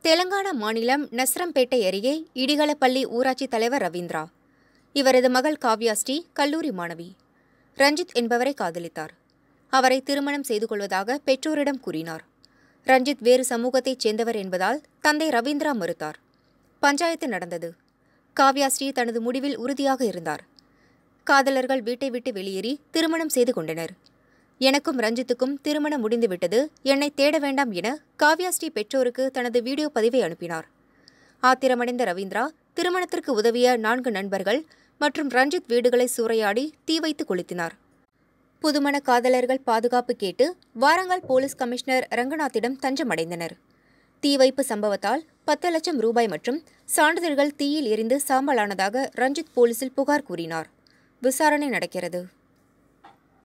தெலங்கானா மாநிலம் நஸ்ரம்பேட்டை அருகே இடிகளப்பள்ளி ஊராட்சி தலைவர் ரவீந்திரா இவரது மகள் காவ்யாஸ்ரீ கல்லூரி மாணவி ரஞ்சித் என்பவரை காதலித்தார் அவரை திருமணம் செய்து கொள்வதாக பெற்றோரிடம் கூறினார் ரஞ்சித் வேறு சமூகத்தைச் சேர்ந்தவர் என்பதால் தந்தை ரவீந்திரா மறுத்தார் பஞ்சாயத்து நடந்தது காவ்யாஸ்ரீ தனது முடிவில் உறுதியாக இருந்தார் காதலர்கள் வீட்டை விட்டு வெளியேறி திருமணம் செய்து கொண்டனர் எனக்கும் ரஞ்சித்துக்கும் திருமணம் முடிந்துவிட்டது என்னை தேட வேண்டாம் என காவ்யாஸ்ரீ பெற்றோருக்கு தனது வீடியோ பதிவை அனுப்பினார் ஆத்திரமடைந்த ரவீந்திரா திருமணத்திற்கு உதவிய நான்கு நண்பர்கள் மற்றும் ரஞ்சித் வீடுகளை சூறையாடி தீ வைத்து கொளுத்தினார் புதுமண காதலர்கள் பாதுகாப்பு கேட்டு வாரங்கால் போலீஸ் கமிஷனர் ரங்கநாத்திடம் தஞ்சமடைந்தனர் தீ வைப்பு சம்பவத்தால் பத்து லட்சம் ரூபாய் மற்றும் சான்றிதழ்கள் தீயில் எரிந்து சாம்பலானதாக ரஞ்சித் போலீசில் புகார் கூறினார் விசாரணை நடக்கிறது